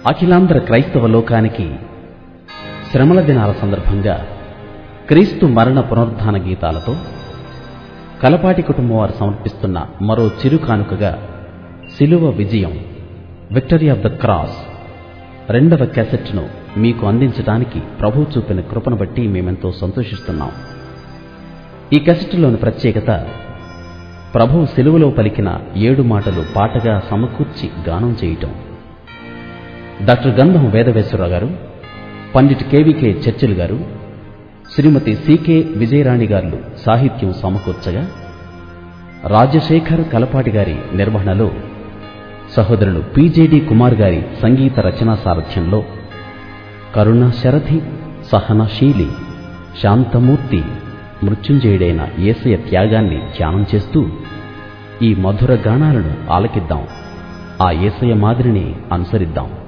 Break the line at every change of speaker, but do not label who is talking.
అఖిలాంధ్ర క్రైస్తవ లోకానికి శ్రమల దినాల సందర్భంగా క్రీస్తు మరణ పునరుద్ధాన గీతాలతో కలపాటి కుటుంబం వారు సమర్పిస్తున్న మరో చిరు కానుకగా సిలువ విజయం విక్టరీ ఆఫ్ ద క్రాస్ రెండవ క్యాసెట్ను మీకు అందించడానికి ప్రభు చూపిన కృపను బట్టి మేమెంతో సంతోషిస్తున్నాం ఈ క్యాసెట్లోని ప్రత్యేకత ప్రభువు సిలువలో పలికిన ఏడు మాటలు పాటగా సమకూర్చి గానం చేయటం డాక్టర్ గంధం వేదవేశ్వరరావు గారు పండిట్ కేవీకే చర్చిల్ గారు శ్రీమతి సికే విజయరాణి గారు సాహిత్యం సమకూర్చగా రాజశేఖర్ కలపాటి గారి నిర్వహణలో సహోదరులు పీజేడి కుమార్ గారి సంగీత రచనా సారథ్యంలో కరుణ శరథి సహనశీలి శాంతమూర్తి మృత్యుంజయుడైన ఏసయ త్యాగాన్ని ధ్యానం చేస్తూ ఈ మధుర గానాలను ఆలకిద్దాం ఆ ఏసయ మాదిరిని అనుసరిద్దాం